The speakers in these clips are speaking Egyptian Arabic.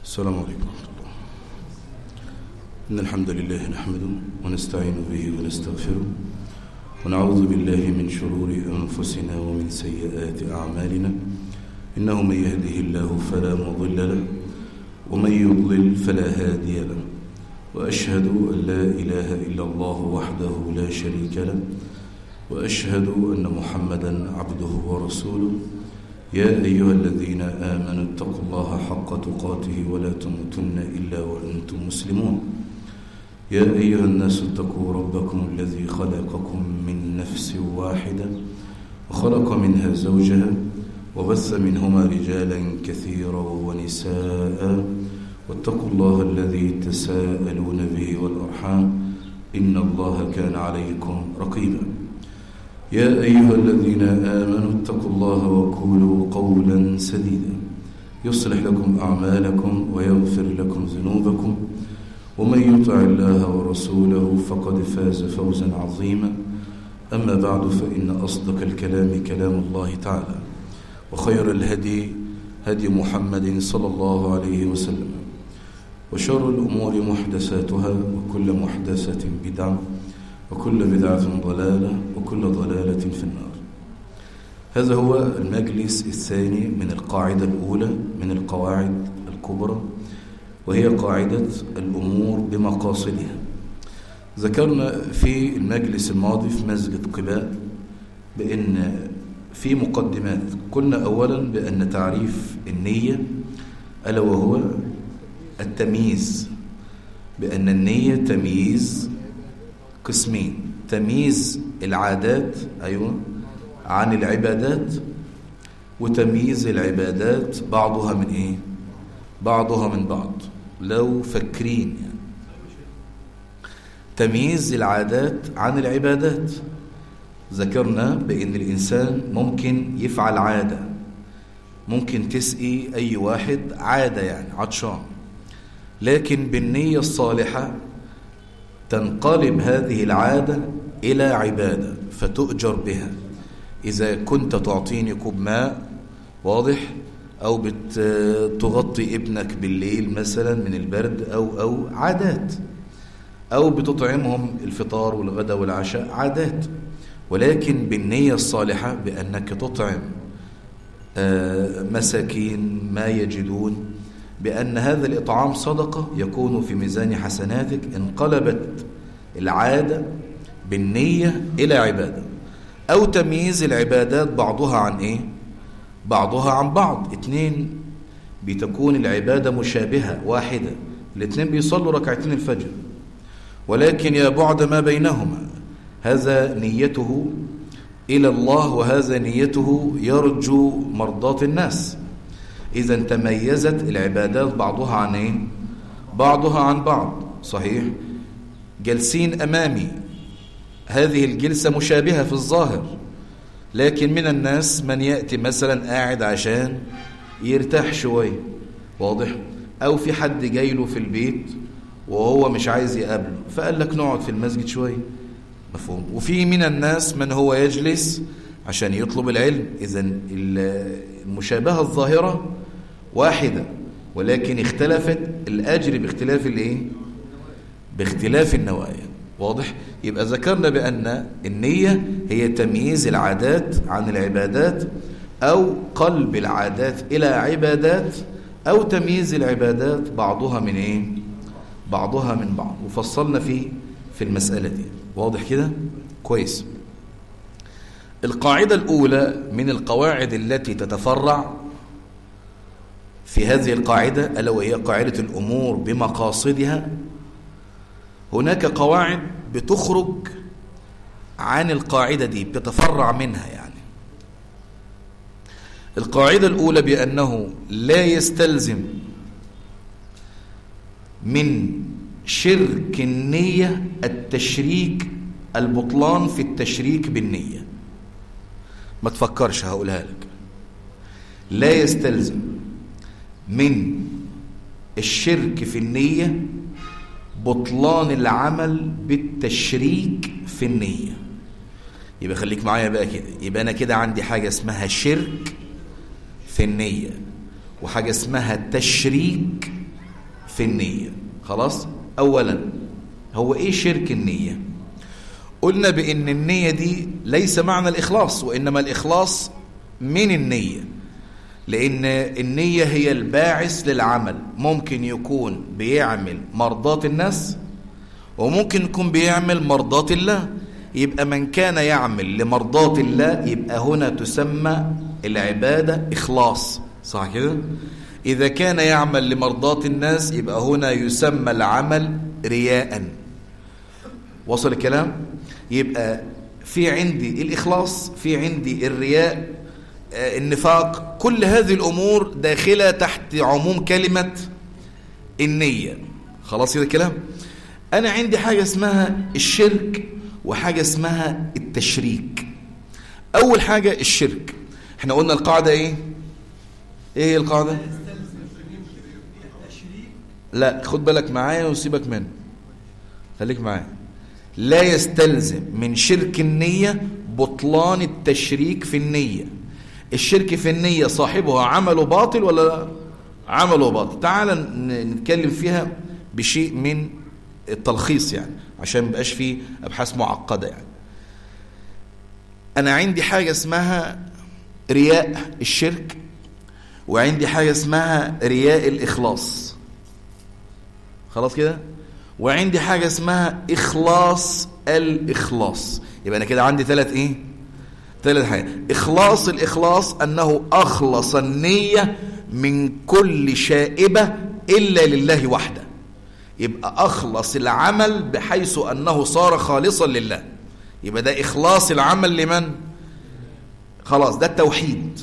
السلام عليكم ورحمة الله إن الحمد لله نحمده ونستعين به ونستغفره ونعوذ بالله من شرور أنفسنا ومن سيئات أعمالنا إنه من يهده الله فلا مضل له ومن يضلل فلا هادي له وأشهد أن لا إله إلا الله وحده لا شريك له وأشهد أن محمدا عبده ورسوله يا أيها الذين آمنوا اتقوا الله حق تقاته ولا تموتن إلا وأنتم مسلمون يا أيها الناس اتقوا ربكم الذي خلقكم من نفس واحدة وخلق منها زوجها وبث منهما رجالا كثيرا ونساء واتقوا الله الذي تساءلون به والأرحام إن الله كان عليكم رقيبا يا أيها الذين آمنوا اتقوا الله وقولوا قولا سديدا يصلح لكم أعمالكم ويغفر لكم ذنوبكم ومن يطع الله ورسوله فقد فاز فوزا عظيما أما بعد فإن أصدق الكلام كلام الله تعالى وخير الهدي هدي محمد صلى الله عليه وسلم وشر الأمور محدثاتها وكل محدثة بدعة وكل بدعة ضلالة وكل ضلالة في النار هذا هو المجلس الثاني من القاعدة الأولى من القواعد الكبرى وهي قاعدة الأمور بمقاصدها ذكرنا في المجلس الماضي في مسجد قباء بأن في مقدمات قلنا أولا بأن تعريف النية ألا وهو التمييز بأن النية تمييز قسمين تمييز العادات أيوة عن العبادات وتمييز العبادات بعضها من إيه بعضها من بعض لو فكرين يعني. تمييز العادات عن العبادات ذكرنا بأن الإنسان ممكن يفعل عادة ممكن تسقي أي واحد عادة يعني عطشان لكن بالنية الصالحة تنقلب هذه العادة إلى عبادة فتؤجر بها إذا كنت تعطيني كوب ماء واضح أو بتغطي ابنك بالليل مثلا من البرد أو, أو عادات أو بتطعمهم الفطار والغداء والعشاء عادات ولكن بالنية الصالحة بأنك تطعم مساكين ما يجدون بأن هذا الإطعام صدقة يكون في ميزان حسناتك انقلبت العادة بالنية إلى عبادة أو تمييز العبادات بعضها عن إيه؟ بعضها عن بعض اتنين بتكون العبادة مشابهة واحدة الاتنين بيصلوا ركعتين الفجر ولكن يا بعد ما بينهما هذا نيته إلى الله وهذا نيته يرجو مرضات الناس إذا تميزت العبادات بعضها عن إيه؟ بعضها عن بعض صحيح جالسين أمامي هذه الجلسة مشابهة في الظاهر لكن من الناس من يأتي مثلا قاعد عشان يرتاح شوية واضح أو في حد جاي له في البيت وهو مش عايز يقابله فقال لك نقعد في المسجد شوية مفهوم وفي من الناس من هو يجلس عشان يطلب العلم إذا المشابهة الظاهرة واحدة ولكن اختلفت الأجر باختلاف الايه باختلاف النوايا واضح يبقى ذكرنا بأن النية هي تمييز العادات عن العبادات أو قلب العادات إلى عبادات أو تمييز العبادات بعضها من إيه بعضها من بعض وفصلنا في في المسألة دي واضح كده كويس القاعدة الأولى من القواعد التي تتفرع في هذه القاعدة ألا وهي قاعدة الأمور بمقاصدها هناك قواعد بتخرج عن القاعدة دي بتتفرع منها يعني القاعدة الأولى بأنه لا يستلزم من شرك النية التشريك البطلان في التشريك بالنية ما تفكرش هقولها لك لا يستلزم من الشرك في النية بطلان العمل بالتشريك في النية يبقى خليك معايا بقى كده يبقى أنا كده عندي حاجة اسمها شرك في النية وحاجة اسمها تشريك في النية خلاص أولا هو إيه شرك النية قلنا بأن النية دي ليس معنى الإخلاص وإنما الإخلاص من النية لأن النية هي الباعث للعمل ممكن يكون بيعمل مرضات الناس وممكن يكون بيعمل مرضات الله يبقى من كان يعمل لمرضات الله يبقى هنا تسمى العبادة إخلاص صح كده؟ إذا كان يعمل لمرضات الناس يبقى هنا يسمى العمل رياء وصل الكلام؟ يبقى في عندي الإخلاص في عندي الرياء النفاق كل هذه الأمور داخلة تحت عموم كلمة النية خلاص كده الكلام أنا عندي حاجة اسمها الشرك وحاجة اسمها التشريك أول حاجة الشرك احنا قلنا القاعدة ايه ايه هي القاعدة لا خد بالك معايا وسيبك منه خليك معايا لا يستلزم من شرك النية بطلان التشريك في النية الشرك في النية صاحبها عمله باطل ولا لا عمله باطل تعال نتكلم فيها بشيء من التلخيص يعني عشان ما يبقاش فيه ابحاث معقده يعني انا عندي حاجه اسمها رياء الشرك وعندي حاجه اسمها رياء الاخلاص خلاص كده وعندي حاجه اسمها اخلاص الاخلاص يبقى انا كده عندي ثلاث ايه ثلاث حاجات اخلاص الاخلاص انه اخلص النيه من كل شائبه الا لله وحده يبقى أخلص العمل بحيث أنه صار خالصا لله يبقى ده إخلاص العمل لمن؟ خلاص ده التوحيد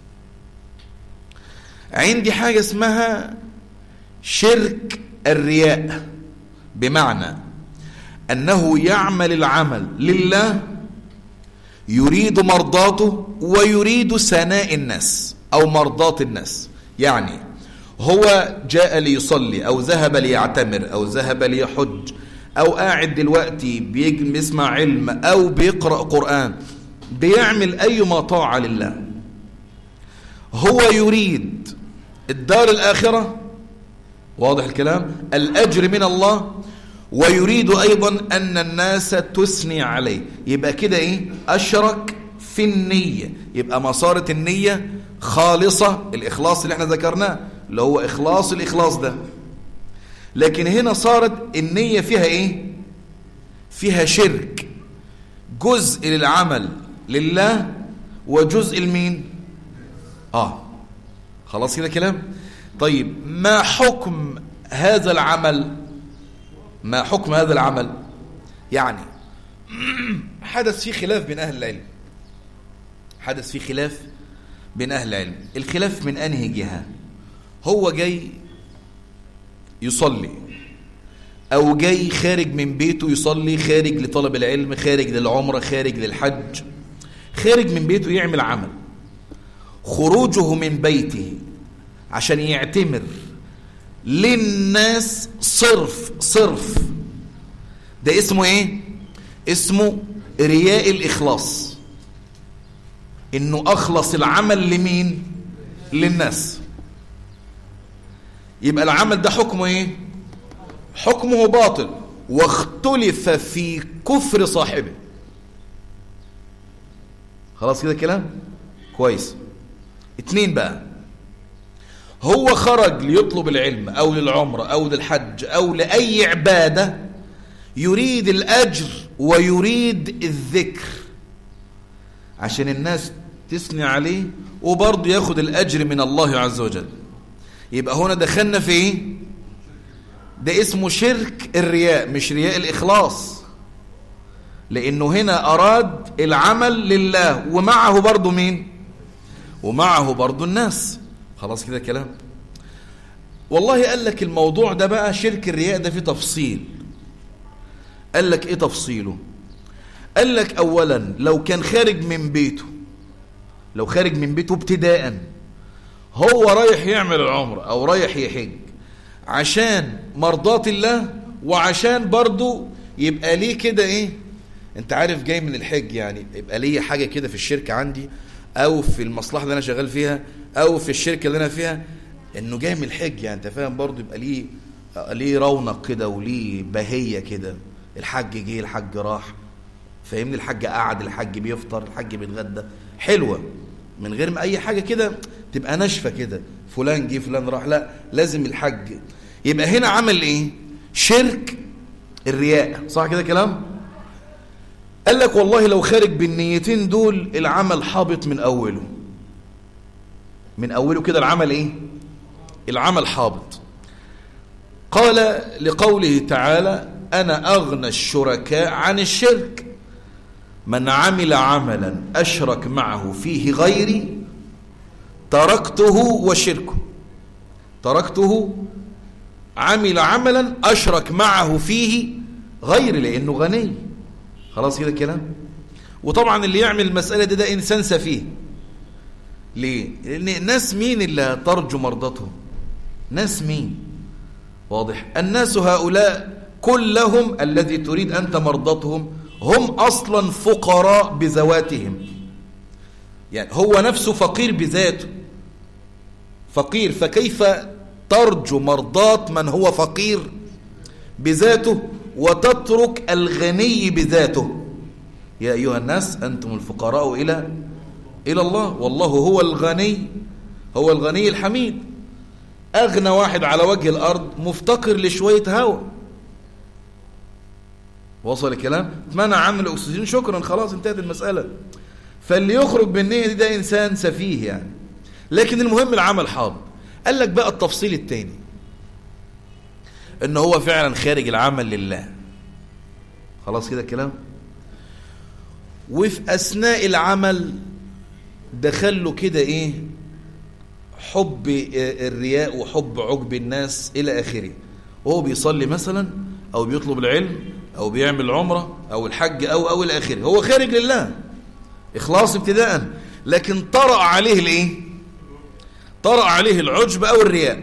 عندي حاجة اسمها شرك الرياء بمعنى أنه يعمل العمل لله يريد مرضاته ويريد ثناء الناس أو مرضات الناس يعني هو جاء ليصلي أو ذهب ليعتمر أو ذهب ليحج أو قاعد دلوقتي بيسمع علم أو بيقرأ قرآن بيعمل أي ما طاعة لله هو يريد الدار الآخرة واضح الكلام الأجر من الله ويريد أيضا أن الناس تثني عليه يبقى كده إيه أشرك في النية يبقى ما صارت النية خالصة الإخلاص اللي احنا ذكرناه اللي هو إخلاص الإخلاص ده لكن هنا صارت النية فيها إيه فيها شرك جزء للعمل لله وجزء لمين آه خلاص كده كلام طيب ما حكم هذا العمل ما حكم هذا العمل يعني حدث فيه خلاف بين أهل العلم حدث فيه خلاف بين أهل العلم الخلاف من أنهي جهة هو جاي يصلي أو جاي خارج من بيته يصلي خارج لطلب العلم خارج للعمرة خارج للحج خارج من بيته يعمل عمل خروجه من بيته عشان يعتمر للناس صرف صرف ده اسمه ايه اسمه رياء الإخلاص انه اخلص العمل لمين للناس يبقى العمل ده حكمه ايه حكمه باطل واختلف في كفر صاحبه خلاص كده كلام كويس اتنين بقى هو خرج ليطلب العلم او للعمرة او للحج او لأي عبادة يريد الأجر ويريد الذكر عشان الناس تثني عليه وبرضه ياخد الأجر من الله عز وجل يبقى هنا دخلنا في ايه ده اسمه شرك الرياء مش رياء الإخلاص لأنه هنا أراد العمل لله ومعه برضه مين ومعه برضه الناس خلاص كده كلام والله قال لك الموضوع ده بقى شرك الرياء ده فيه تفصيل قال لك ايه تفصيله قال لك اولا لو كان خارج من بيته لو خارج من بيته ابتداء هو رايح يعمل العمر او رايح يحج عشان مرضات الله وعشان برضه يبقى ليه كده ايه انت عارف جاي من الحج يعني يبقى ليه حاجة كده في الشركة عندي او في المصلحة اللي انا شغال فيها او في الشركة اللي انا فيها انه جاي من الحج يعني انت فاهم برضه يبقى ليه ليه رونق كده وليه بهية كده الحج جه الحج راح فاهمني الحج قعد الحج بيفطر الحج بيتغدى حلوة من غير ما أي حاجة كده تبقى ناشفة كده فلان جه فلان راح لا لازم الحج يبقى هنا عمل ايه شرك الرياء صح كده كلام قال لك والله لو خارج بالنيتين دول العمل حابط من أوله من أوله كده العمل ايه العمل حابط قال لقوله تعالى أنا أغنى الشركاء عن الشرك من عمل عملا أشرك معه فيه غيري تركته وشركه تركته عمل عملا أشرك معه فيه غيري لأنه غني خلاص كده الكلام وطبعا اللي يعمل المسألة دي ده إنسان سفيه ليه؟ لأن الناس مين اللي ترجو مرضتهم ناس مين واضح الناس هؤلاء كلهم الذي تريد أنت مرضتهم هم أصلا فقراء بذواتهم يعني هو نفسه فقير بذاته فقير فكيف ترجو مرضات من هو فقير بذاته وتترك الغني بذاته يا أيها الناس أنتم الفقراء إلى إلى الله والله هو الغني هو الغني الحميد أغنى واحد على وجه الأرض مفتقر لشوية هواء وصل الكلام اتمنع عنه الأكسجين شكرا خلاص انتهت المسألة فاللي يخرج بالنية دي ده إنسان سفيه يعني لكن المهم العمل حاضر قال لك بقى التفصيل التاني ان هو فعلا خارج العمل لله خلاص كده الكلام وفي اثناء العمل دخل له كده ايه حب الرياء وحب عجب الناس الى اخره وهو بيصلي مثلا او بيطلب العلم او بيعمل عمره او الحج او او الى اخره هو خارج لله اخلاص ابتداء لكن طرأ عليه الايه طرأ عليه العجب او الرياء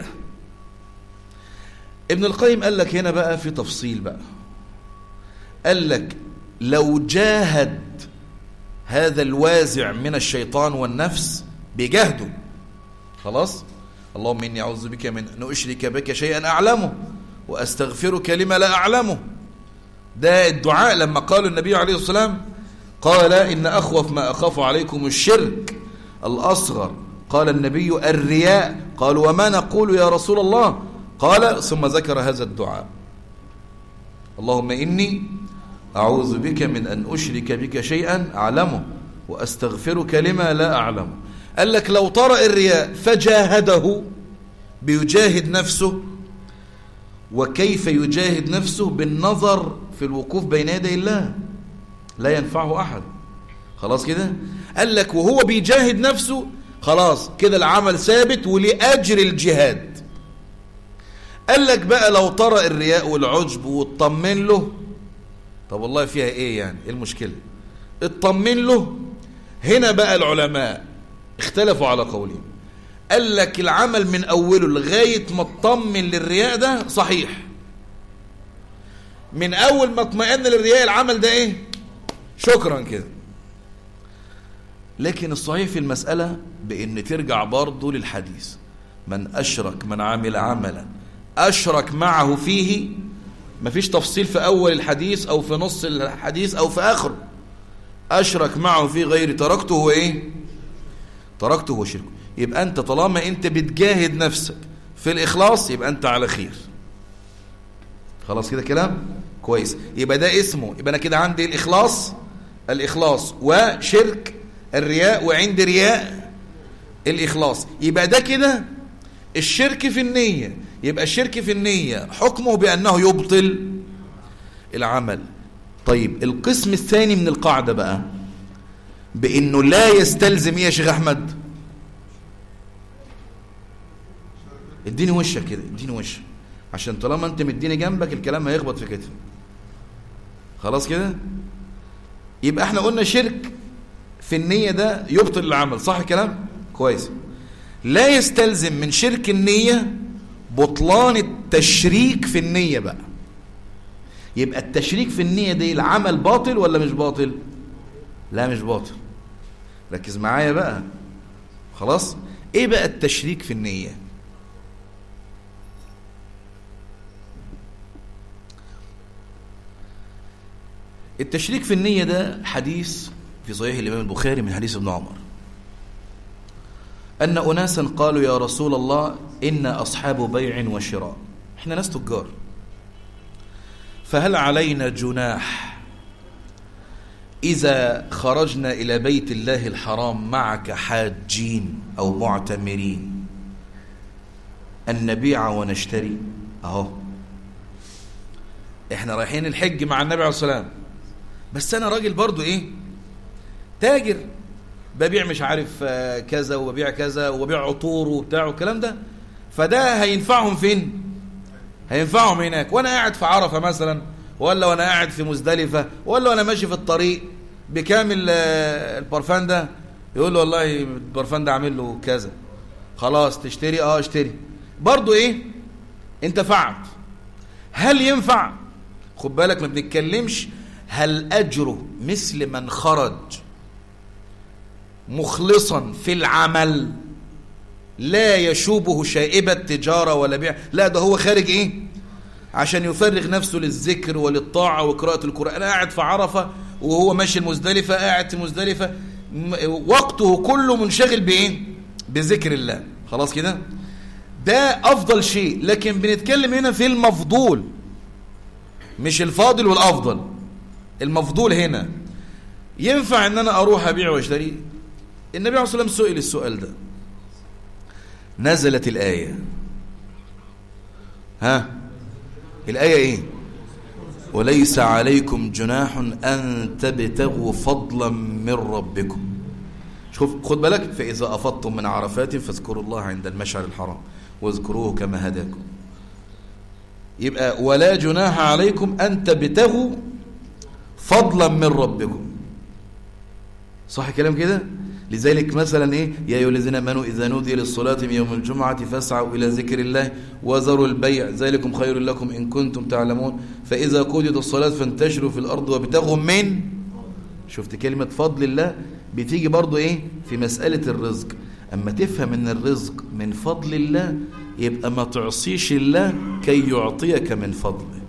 ابن القيم قال لك هنا بقى في تفصيل بقى قال لك لو جاهد هذا الوازع من الشيطان والنفس بجهده خلاص اللهم إني أعوذ بك من أن أشرك بك شيئا أعلمه وأستغفرك لما لا أعلمه ده الدعاء لما قال النبي عليه الصلاة والسلام قال إن أخوف ما أخاف عليكم الشرك الأصغر قال النبي الرياء قال وما نقول يا رسول الله قال ثم ذكر هذا الدعاء اللهم إني أعوذ بك من أن أشرك بك شيئا أعلمه وأستغفرك لما لا أعلمه قال لك لو طرأ الرياء فجاهده بيجاهد نفسه وكيف يجاهد نفسه بالنظر في الوقوف بين يدي الله لا ينفعه أحد خلاص كده قال لك وهو بيجاهد نفسه خلاص كده العمل ثابت ولأجر الجهاد قال لك بقى لو طرأ الرياء والعجب واطمن له طب والله فيها ايه يعني ايه المشكلة اطمن له هنا بقى العلماء اختلفوا على قولهم قال لك العمل من اوله لغاية ما اطمن للرياء ده صحيح من اول ما اطمئن للرياء العمل ده ايه شكرا كده لكن الصحيح في المسألة بان ترجع برضه للحديث من اشرك من عمل عملا اشرك معه فيه مفيش تفصيل في اول الحديث او في نص الحديث او في اخره اشرك معه في غير تركته هو ايه تركته هو شركه يبقى انت طالما انت بتجاهد نفسك في الاخلاص يبقى انت على خير خلاص كده كلام كويس يبقى ده اسمه يبقى انا كده عندي الاخلاص الاخلاص وشرك الرياء وعند رياء الاخلاص يبقى ده كده الشرك في النية يبقى الشرك في النية حكمه بأنه يبطل العمل طيب القسم الثاني من القاعدة بقى بأنه لا يستلزم ايه يا شيخ أحمد اديني وشك كده اديني وشك عشان طالما انت مديني جنبك الكلام هيخبط في كتفي خلاص كده يبقى احنا قلنا شرك في النية ده يبطل العمل صح الكلام كويس لا يستلزم من شرك النية بطلان التشريك في النية بقى يبقى التشريك في النية دي العمل باطل ولا مش باطل لا مش باطل ركز معايا بقى خلاص ايه بقى التشريك في النية التشريك في النية ده حديث في صحيح الإمام البخاري من حديث ابن عمر أن أناسا قالوا يا رسول الله إن أصحاب بيع وشراء إحنا ناس تجار فهل علينا جناح إذا خرجنا إلى بيت الله الحرام معك حاجين أو معتمرين أن نبيع ونشتري أهو إحنا رايحين الحج مع النبي عليه الصلاة والسلام بس أنا راجل برضو إيه تاجر ببيع مش عارف كذا وببيع كذا وببيع عطور وبتاع والكلام ده فده هينفعهم فين هينفعهم هناك وانا قاعد في عرفة مثلا ولا وانا قاعد في مزدلفة ولا وانا ماشي في الطريق بكامل البرفان ده يقول له والله البرفان ده عامل له كذا خلاص تشتري اه اشتري برضو ايه انت فعت هل ينفع خد بالك ما بنتكلمش هل اجره مثل من خرج مخلصا في العمل لا يشوبه شائبة تجارة ولا بيع لا ده هو خارج ايه عشان يفرغ نفسه للذكر وللطاعة وقراءة القرآن أنا قاعد في عرفة وهو ماشي المزدلفة قاعد في مزدلفة وقته كله منشغل بايه بذكر الله خلاص كده ده افضل شيء لكن بنتكلم هنا في المفضول مش الفاضل والافضل المفضول هنا ينفع ان انا اروح ابيع واشتري النبي عليه الصلاة والسلام سئل السؤال ده نزلت الآية ها الآية ايه وليس عليكم جناح أن تبتغوا فضلا من ربكم شوف خد بالك فإذا أفضتم من عرفات فاذكروا الله عند المشعر الحرام واذكروه كما هداكم يبقى ولا جناح عليكم أن تبتغوا فضلا من ربكم صح كلام كده لذلك مثلا ايه يا ايها الذين امنوا اذا نودي للصلاه من يوم الجمعه فاسعوا الى ذكر الله وذروا البيع ذلكم خير لكم ان كنتم تعلمون فاذا قضيت الصلاه فانتشروا في الارض وابتغوا من شفت كلمه فضل الله بتيجي برضو ايه في مساله الرزق اما تفهم ان الرزق من فضل الله يبقى ما تعصيش الله كي يعطيك من فضله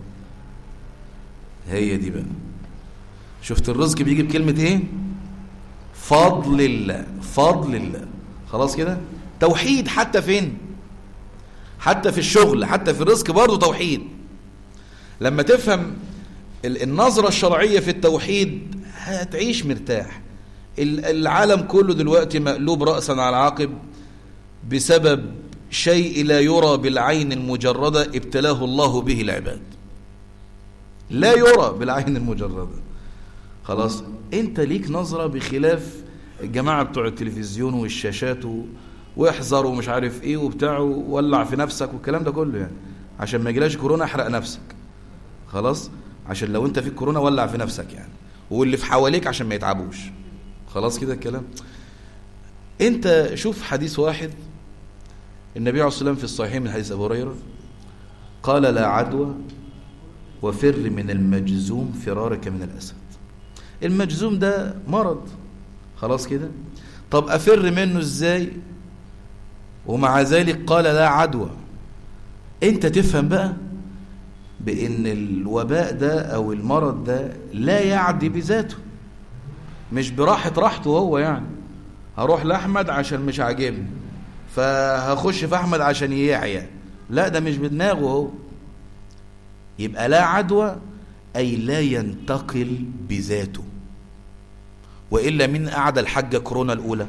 هي دي بقى شفت الرزق بيجي بكلمه ايه فضل الله فضل الله خلاص كده توحيد حتى فين حتى في الشغل حتى في الرزق برضه توحيد لما تفهم النظرة الشرعية في التوحيد هتعيش مرتاح العالم كله دلوقتي مقلوب رأسا على عقب بسبب شيء لا يرى بالعين المجردة ابتلاه الله به العباد لا يرى بالعين المجردة خلاص انت ليك نظرة بخلاف الجماعة بتوع التلفزيون والشاشات و... واحذر ومش عارف ايه وبتاع ولع في نفسك والكلام ده كله يعني عشان ما يجيلاش كورونا احرق نفسك خلاص عشان لو انت فيك كورونا ولع في نفسك يعني واللي في حواليك عشان ما يتعبوش خلاص كده الكلام انت شوف حديث واحد النبي عليه الصلاة والسلام في الصحيحين من حديث ابو هريره قال لا عدوى وفر من المجزوم فرارك من الاسد المجزوم ده مرض خلاص كده طب أفر منه ازاي ومع ذلك قال لا عدوى انت تفهم بقى بان الوباء ده او المرض ده لا يعدي بذاته مش براحة راحته هو يعني هروح لأحمد عشان مش عاجبني فهخش في أحمد عشان يعيا لا ده مش بدماغه هو يبقى لا عدوى أي لا ينتقل بذاته وإلا من أعدى الحجة كورونا الأولى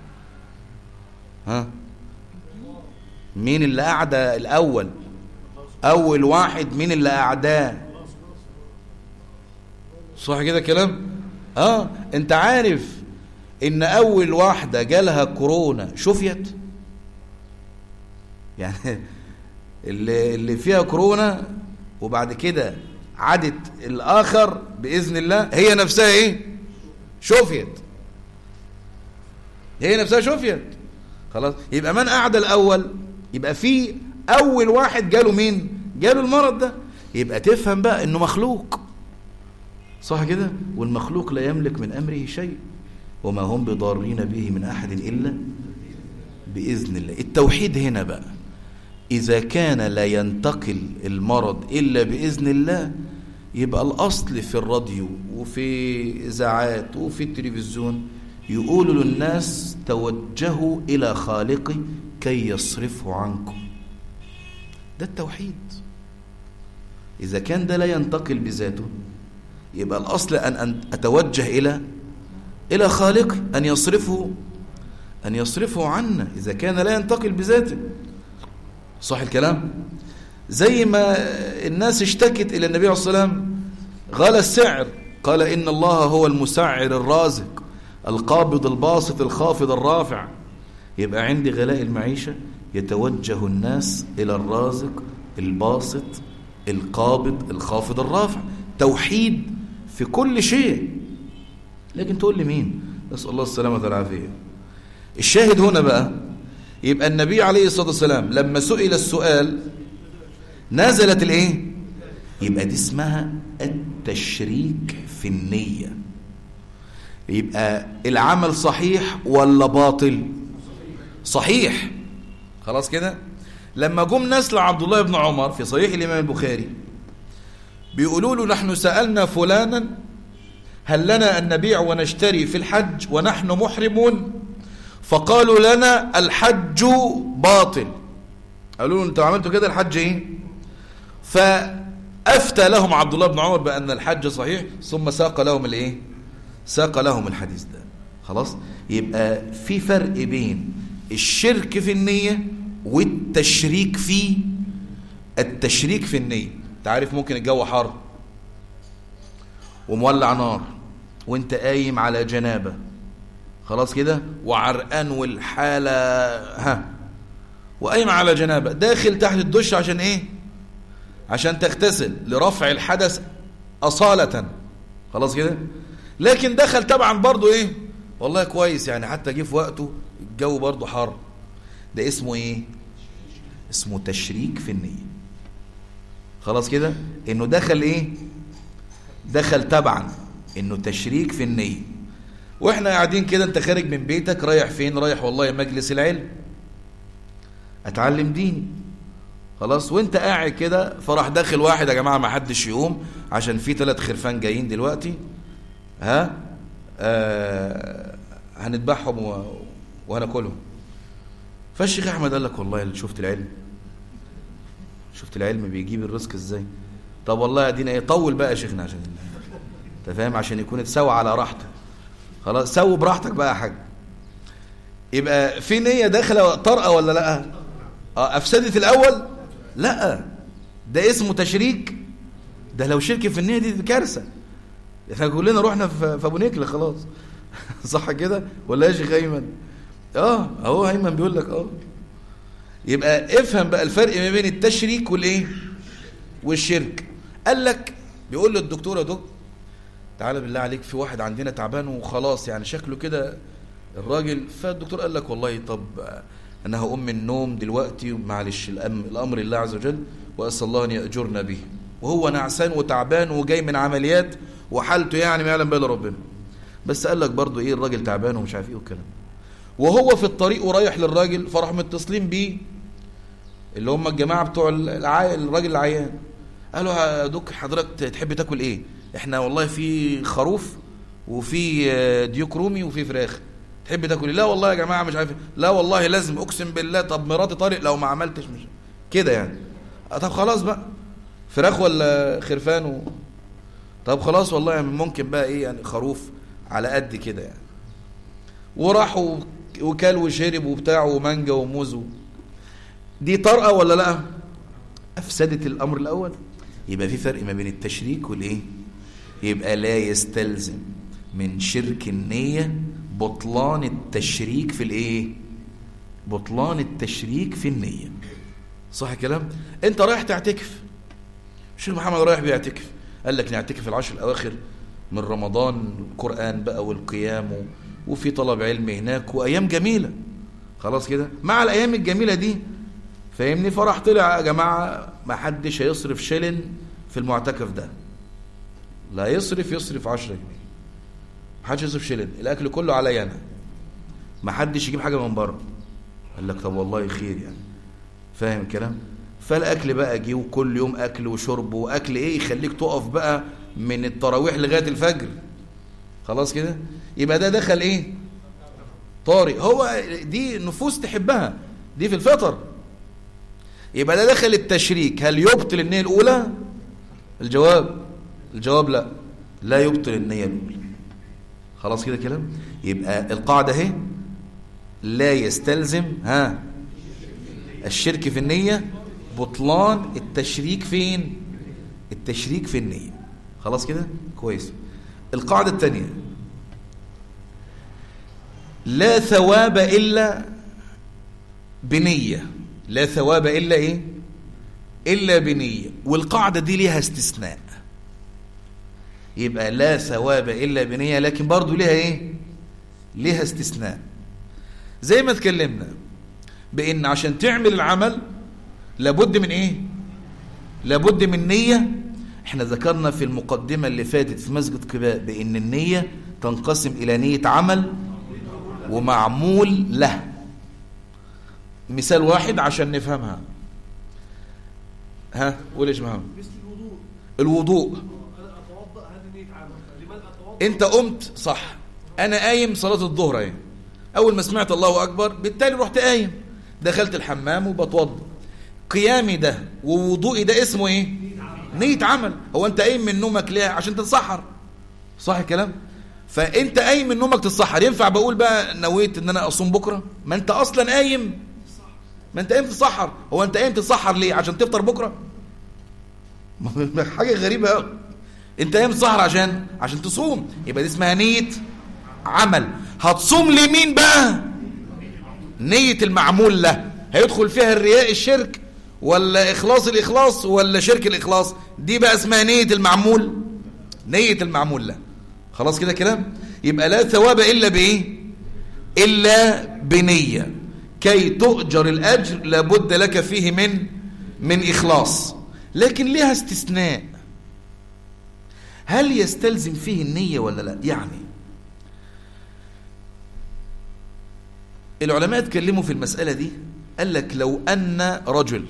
ها مين اللي أعدى الأول أول واحد مين اللي أعداه صح كده كلام اه انت عارف ان اول واحدة جالها كورونا شفيت يعني اللي, اللي فيها كورونا وبعد كده عدت الاخر باذن الله هي نفسها ايه شفيت هي نفسها شفيت خلاص يبقى من اعدى الاول يبقى في اول واحد جاله مين جاله المرض ده يبقى تفهم بقى انه مخلوق صح كده والمخلوق لا يملك من امره شيء وما هم بضارين به من احد الا باذن الله التوحيد هنا بقى اذا كان لا ينتقل المرض الا باذن الله يبقى الأصل في الراديو وفي إذاعات وفي التلفزيون يقولوا للناس توجهوا إلى خالقي كي يصرفه عنكم ده التوحيد إذا كان ده لا ينتقل بذاته يبقى الأصل أن أتوجه إلى إلى خالقي أن يصرفه أن يصرفه عنا إذا كان لا ينتقل بذاته صح الكلام زي ما الناس اشتكت إلى النبي عليه الصلاة والسلام غلى السعر قال إن الله هو المسعر الرازق القابض الباسط الخافض الرافع يبقى عندي غلاء المعيشة يتوجه الناس إلى الرازق الباسط القابض الخافض الرافع توحيد في كل شيء لكن تقول لي مين نسأل الله السلامة والعافية الشاهد هنا بقى يبقى النبي عليه الصلاة والسلام لما سئل السؤال نزلت الايه يبقى دي اسمها التشريك في النية يبقى العمل صحيح ولا باطل صحيح خلاص كده لما جم ناس لعبد الله بن عمر في صحيح الإمام البخاري بيقولوا له نحن سألنا فلانا هل لنا أن نبيع ونشتري في الحج ونحن محرمون فقالوا لنا الحج باطل قالوا له انتوا عملتوا كده الحج ايه فأفتى لهم عبد الله بن عمر بأن الحج صحيح ثم ساق لهم الايه ساق لهم الحديث ده خلاص يبقى في فرق بين الشرك في النية والتشريك في التشريك في النية تعرف ممكن الجو حر ومولع نار وانت قايم على جنابة خلاص كده وعرقان والحالة ها وقايم على جنابة داخل تحت الدش عشان ايه عشان تغتسل لرفع الحدث أصالة خلاص كده لكن دخل طبعا برضو ايه والله كويس يعني حتى جه في وقته الجو برضو حر ده اسمه ايه اسمه تشريك في النية خلاص كده انه دخل ايه دخل تبعا انه تشريك في النية واحنا قاعدين كده انت خارج من بيتك رايح فين رايح والله مجلس العلم اتعلم ديني خلاص وانت قاعد كده فراح داخل واحد يا جماعه ما حدش يقوم عشان في ثلاث خرفان جايين دلوقتي ها آه هنذبحهم و... وهناكلهم فالشيخ احمد قال لك والله شفت العلم شفت العلم بيجيب الرزق ازاي طب والله ادينا ايه طول بقى يا شيخنا عشان انت فاهم عشان يكون اتسوى على راحتك خلاص سوي براحتك بقى يا حاج يبقى في نيه داخله طرقه ولا لا اه افسدت الاول لا ده اسمه تشريك ده لو شرك في النيه دي, دي كارثه احنا كلنا رحنا في ابو نكله خلاص صح كده ولا يا شيخ ايمن اه اهو ايمن بيقول لك اه يبقى افهم بقى الفرق ما بين التشريك والايه والشرك قال لك بيقول له الدكتور يا دكتور تعالى بالله عليك في واحد عندنا تعبان وخلاص يعني شكله كده الراجل فالدكتور قال لك والله طب انا هقوم من النوم دلوقتي معلش الامر الله عز وجل واسال الله ان ياجرنا به وهو نعسان وتعبان وجاي من عمليات وحالته يعني ما يعلم بها ربنا بس قال لك برضه ايه الراجل تعبان ومش عارف ايه والكلام وهو في الطريق ورايح للراجل فراح متصلين بيه اللي هم الجماعه بتوع العي... الراجل العيان قالوا يا دوك حضرتك تحب تاكل ايه احنا والله في خروف وفي ديوك رومي وفي فراخ تحب تاكل لا والله يا جماعه مش عارف لا والله لازم اقسم بالله طب مراتي طارق لو ما عملتش مش كده يعني طب خلاص بقى فراخ ولا خرفان و... طب خلاص والله يعني ممكن بقى ايه يعني خروف على قد كده يعني وراح وكل وشرب وبتاع ومانجا وموز دي طرقه ولا لا افسدت الامر الاول يبقى في فرق ما بين التشريك والايه يبقى لا يستلزم من شرك النيه بطلان التشريك في الايه بطلان التشريك في النيه صح الكلام انت رايح تعتكف الشيخ محمد رايح بيعتكف قال لك نعتكف العشر الاواخر من رمضان القران بقى والقيام وفي طلب علم هناك وايام جميله خلاص كده مع الايام الجميله دي فاهمني فرح طلع يا جماعه ما حدش هيصرف شلن في المعتكف ده لا يصرف يصرف 10 جنيه ما حدش يصرف شلن الاكل كله عليا انا ما حدش يجيب حاجه من بره قال لك طب والله خير يعني فاهم الكلام فالاكل بقى جه وكل يوم اكل وشرب واكل ايه يخليك تقف بقى من التراويح لغايه الفجر خلاص كده يبقى ده دخل ايه طارئ هو دي نفوس تحبها دي في الفطر يبقى ده دخل التشريك هل يبطل النية الأولى الجواب الجواب لا لا يبطل النية الأولى خلاص كده كلام يبقى القاعدة اهي لا يستلزم ها الشرك في النية بطلان التشريك فين التشريك في النية خلاص كده كويس القاعدة الثانية لا ثواب إلا بنية لا ثواب إلا إيه إلا بنية والقاعدة دي ليها استثناء يبقى لا ثواب إلا بنية لكن برضو ليها إيه ليها استثناء زي ما اتكلمنا بأن عشان تعمل العمل لابد من إيه لابد من نية احنا ذكرنا في المقدمة اللي فاتت في مسجد قباء بأن النية تنقسم إلى نية عمل ومعمول له مثال واحد عشان نفهمها ها قول ايش محمد الوضوء انت قمت صح انا قايم صلاة الظهر اهي اول ما سمعت الله اكبر بالتالي رحت قايم دخلت الحمام وبتوضى قيامي ده ووضوئي ده اسمه ايه نية عمل هو انت قايم من نومك ليه عشان تتسحر صح الكلام فانت قايم من نومك تتسحر ينفع بقول بقى نويت ان انا اصوم بكره ما انت اصلا قايم ما انت قايم تتسحر هو انت قايم تتسحر ليه عشان تفطر بكره حاجه غريبه قوي انت قايم تتسحر عشان عشان تصوم يبقى دي اسمها نيه عمل هتصوم لمين بقى نيه المعمول له هيدخل فيها الرياء الشرك ولا اخلاص الاخلاص ولا شرك الاخلاص دي بقى اسمها نيه المعمول نيه المعمول له خلاص كده كلام يبقى لا ثواب إلا بإيه إلا بنية كي تؤجر الأجر لابد لك فيه من من إخلاص لكن لها استثناء هل يستلزم فيه النية ولا لا يعني العلماء اتكلموا في المسألة دي قال لك لو أن رجل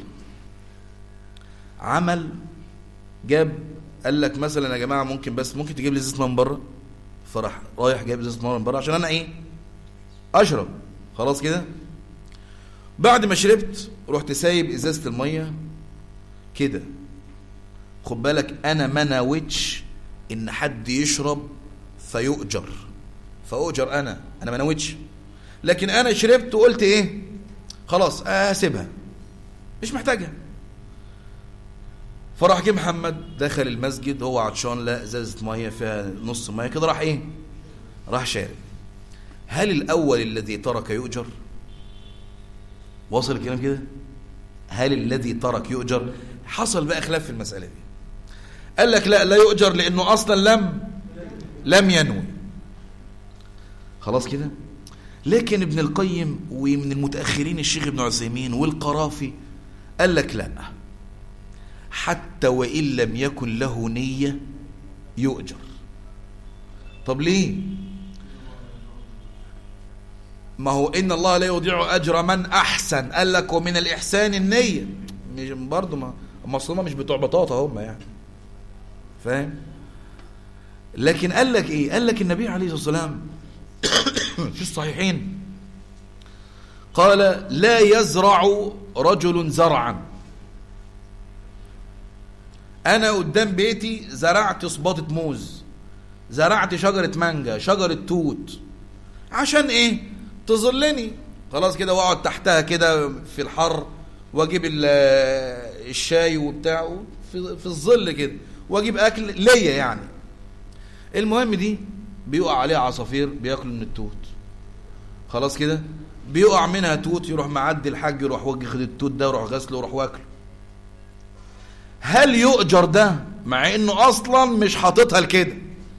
عمل جاب قال لك مثلا يا جماعة ممكن بس ممكن تجيب لي زيت من بره فراح رايح جايب ازازه ميه من بره عشان انا ايه اشرب خلاص كده بعد ما شربت رحت سايب ازازه الميه كده خد بالك انا ما نويتش ان حد يشرب فيؤجر فاؤجر انا انا ما نويتش لكن انا شربت وقلت ايه خلاص اسيبها مش محتاجها فراح جه محمد دخل المسجد هو عطشان لا ازازه ميه فيها نص ميه كده راح ايه راح شارب هل الاول الذي ترك يؤجر واصل الكلام كده هل الذي ترك يؤجر حصل بقى خلاف في المساله دي قال لك لا لا يؤجر لانه اصلا لم لم ينوي خلاص كده لكن ابن القيم ومن المتاخرين الشيخ ابن عثيمين والقرافي قال لك لا حتى وإن لم يكن له نية يؤجر طب ليه ما هو إن الله لا يضيع أجر من أحسن قال لك ومن الإحسان النية مش برضه ما المصلومة مش بتوع بطاطا هم يعني فاهم لكن قال لك إيه قال لك النبي عليه الصلاة والسلام في الصحيحين قال لا يزرع رجل زرعا انا قدام بيتي زرعت صباطة موز زرعت شجرة مانجا شجرة توت عشان ايه تظلني خلاص كده واقعد تحتها كده في الحر واجيب الشاي وبتاعه في, في الظل كده واجيب اكل ليا يعني المهم دي بيقع عليها عصافير بياكلوا من التوت خلاص كده بيقع منها توت يروح معدي الحاج يروح واخد التوت ده يروح غسله ويروح واكله هل يؤجر ده مع انه اصلا مش حاططها لكده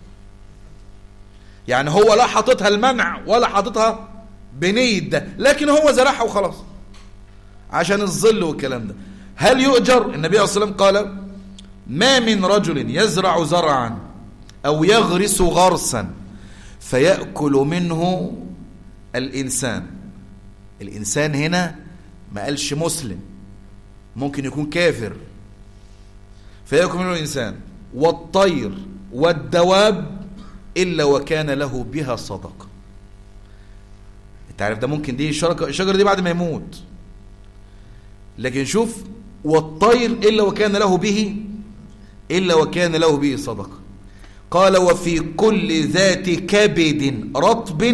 يعني هو لا حاططها المنع ولا حاططها بنية ده لكن هو زرعها وخلاص عشان الظل والكلام ده هل يؤجر النبي عليه الصلاة والسلام قال ما من رجل يزرع زرعا أو يغرس غرسا فيأكل منه الإنسان الإنسان هنا ما قالش مسلم ممكن يكون كافر فيأكل منه الإنسان والطير والدواب إلا وكان له بها صدقة انت عارف ده ممكن دي الشجرة الشجرة دي بعد ما يموت لكن شوف والطير إلا وكان له به إلا وكان له به صدقة قال وفي كل ذات كبد رطب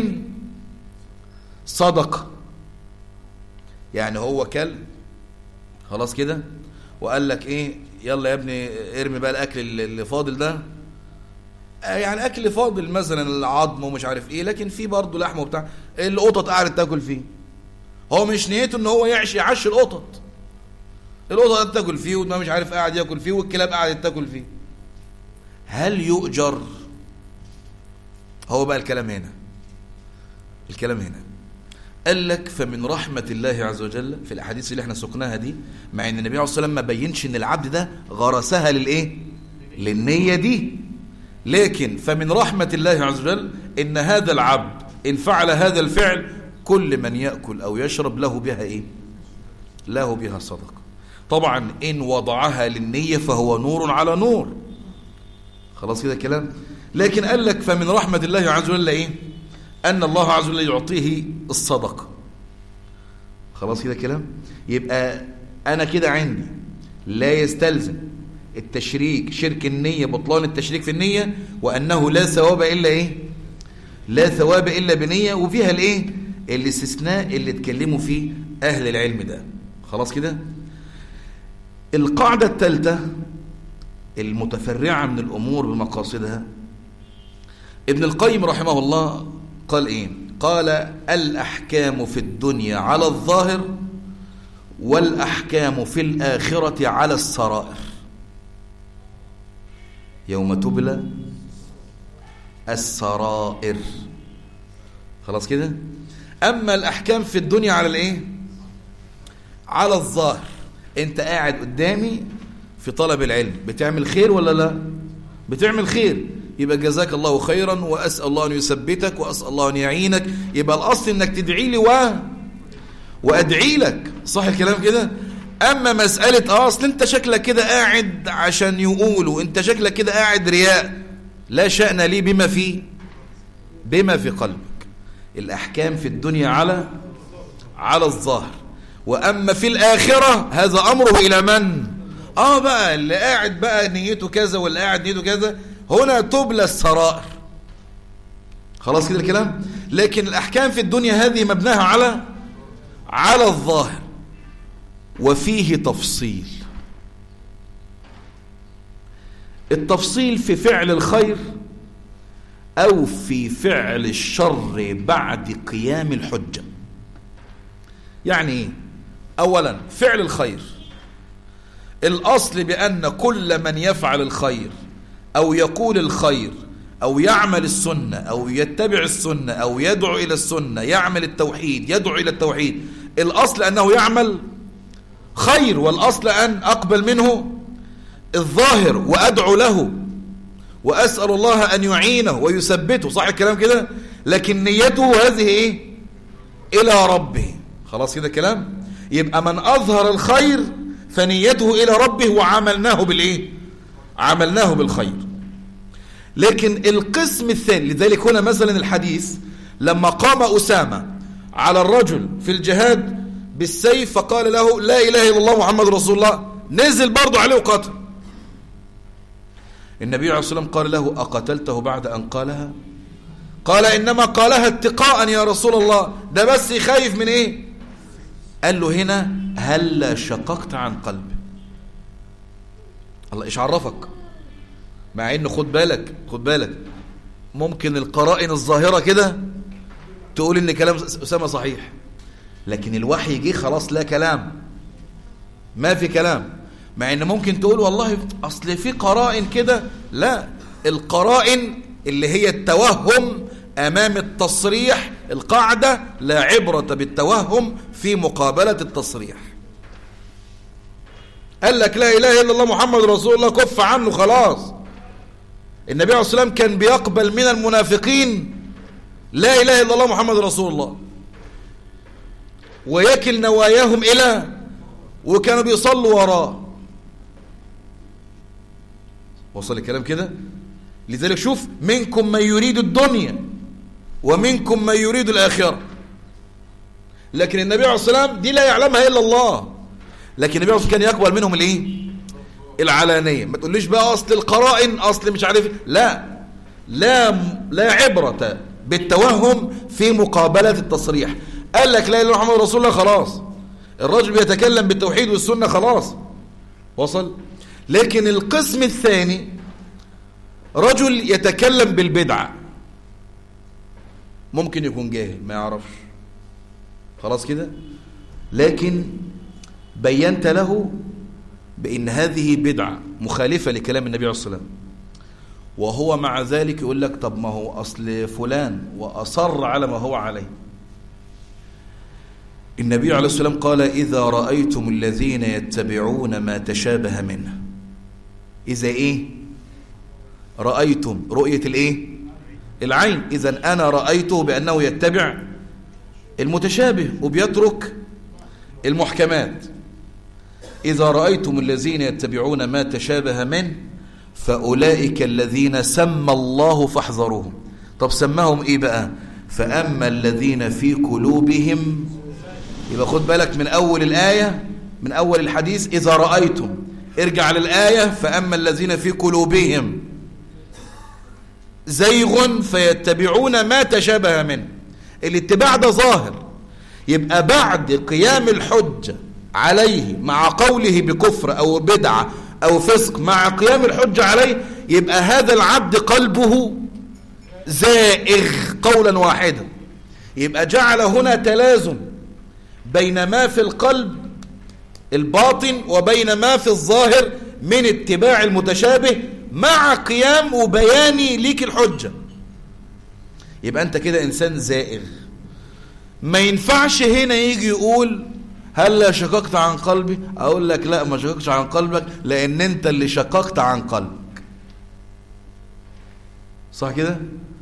صدقة يعني هو كل خلاص كده وقال لك ايه يلا يا ابني ارمي بقى الاكل اللي فاضل ده يعني اكل فاضل مثلا العظم ومش عارف ايه لكن في برضه لحمه وبتاع القطط قاعده تاكل فيه هو مش نيته ان هو يعش يعش القطط القطط قاعده تاكل فيه وما مش عارف قاعد ياكل فيه والكلاب قاعده تاكل فيه هل يؤجر هو بقى الكلام هنا الكلام هنا قال لك فمن رحمة الله عز وجل في الأحاديث اللي احنا سقناها دي مع ان النبي عليه الصلاة والسلام ما بينش ان العبد ده غرسها للايه للنية دي لكن فمن رحمة الله عز وجل ان هذا العبد ان فعل هذا الفعل كل من يأكل او يشرب له بها ايه له بها صدقة طبعا ان وضعها للنية فهو نور على نور خلاص كده كلام لكن قال لك فمن رحمة الله عز وجل ايه أن الله عز وجل يعطيه الصدقة خلاص كده كلام يبقى أنا كده عندي لا يستلزم التشريك شرك النية بطلان التشريك في النية وأنه لا ثواب إلا إيه لا ثواب إلا بنية وفيها الإيه الاستثناء اللي اتكلموا فيه أهل العلم ده خلاص كده القاعدة الثالثة المتفرعة من الأمور بمقاصدها ابن القيم رحمه الله قال إيه قال الأحكام في الدنيا على الظاهر والأحكام في الآخرة على السرائر يوم تبلى السرائر خلاص كده أما الأحكام في الدنيا على الإيه على الظاهر أنت قاعد قدامي في طلب العلم بتعمل خير ولا لا بتعمل خير يبقى جزاك الله خيرا وأسأل الله أن يثبتك وأسأل الله أن يعينك يبقى الأصل أنك تدعي لي و... وأدعي لك صح الكلام كده أما مسألة آه أصل أنت شكلك كده قاعد عشان يقولوا أنت شكلك كده قاعد رياء لا شأن لي بما في بما في قلبك الأحكام في الدنيا على على الظاهر وأما في الآخرة هذا أمره إلى من آه بقى اللي قاعد بقى نيته كذا واللي قاعد نيته كذا هنا تبلى السرائر خلاص كده الكلام لكن الأحكام في الدنيا هذه مبناها على على الظاهر وفيه تفصيل التفصيل في فعل الخير أو في فعل الشر بعد قيام الحجة يعني ايه أولا فعل الخير الأصل بأن كل من يفعل الخير أو يقول الخير أو يعمل السنة أو يتبع السنة أو يدعو إلى السنة يعمل التوحيد يدعو إلى التوحيد الأصل أنه يعمل خير والأصل أن أقبل منه الظاهر وأدعو له وأسأل الله أن يعينه ويثبته صح الكلام كده لكن نيته هذه إيه إلى ربه خلاص كده كلام يبقى من أظهر الخير فنيته إلى ربه وعملناه بالإيه عملناه بالخير لكن القسم الثاني لذلك هنا مثلا الحديث لما قام أسامة على الرجل في الجهاد بالسيف فقال له لا إله إلا الله محمد رسول الله نزل برضه عليه وقتل النبي عليه الصلاة والسلام قال له أقتلته بعد أن قالها قال إنما قالها اتقاء يا رسول الله ده بس خايف من إيه قال له هنا هل شققت عن قلبه الله إيش عرفك مع إنه خد بالك خد بالك ممكن القرائن الظاهرة كده تقول إن كلام أسامة صحيح لكن الوحي جه خلاص لا كلام ما في كلام مع ان ممكن تقول والله اصل في قرائن كده لا القرائن اللي هي التوهم امام التصريح القاعدة لا عبرة بالتوهم في مقابلة التصريح قال لك لا اله الا الله محمد رسول الله كف عنه خلاص النبي عليه الصلاة والسلام كان بيقبل من المنافقين لا اله الا الله محمد رسول الله ويكل نواياهم الى وكانوا بيصلوا وراه وصل الكلام كده لذلك شوف منكم من يريد الدنيا ومنكم من يريد الآخرة لكن النبي عليه الصلاة والسلام دي لا يعلمها إلا الله لكن النبي عليه الصلاة والسلام كان يقبل منهم الايه العلانية ما تقوليش بقى أصل القرائن أصل مش عارف لا لا لا عبرة بالتوهم في مقابلة التصريح قال لك لا إله إلا محمد رسول الله خلاص الرجل بيتكلم بالتوحيد والسنة خلاص وصل لكن القسم الثاني رجل يتكلم بالبدعة ممكن يكون جاهل ما يعرفش خلاص كده لكن بينت له بأن هذه بدعة مخالفة لكلام النبي عليه الصلاة والسلام وهو مع ذلك يقول لك طب ما هو أصل فلان وأصر على ما هو عليه النبي عليه الصلاة والسلام قال إذا رأيتم الذين يتبعون ما تشابه منه إذا إيه رأيتم رؤية الإيه العين إذا أنا رأيته بأنه يتبع المتشابه وبيترك المحكمات إذا رأيتم الذين يتبعون ما تشابه منه فأولئك الذين سمى الله فاحذروهم طب سماهم إيه بقى فأما الذين في قلوبهم يبقى خد بالك من أول الآية من أول الحديث إذا رأيتم ارجع للآية فأما الذين في قلوبهم زيغ فيتبعون ما تشابه منه الاتباع ده ظاهر يبقى بعد قيام الحجة عليه مع قوله بكفر أو بدعة أو فسق مع قيام الحجة عليه يبقى هذا العبد قلبه زائغ قولا واحدا يبقى جعل هنا تلازم بين ما في القلب الباطن وبين ما في الظاهر من اتباع المتشابه مع قيام وبياني ليك الحجة يبقى انت كده انسان زائغ ما ينفعش هنا يجي يقول هل شققت عن قلبي اقول لك لا ما شققتش عن قلبك لان انت اللي شققت عن قلبك صح كده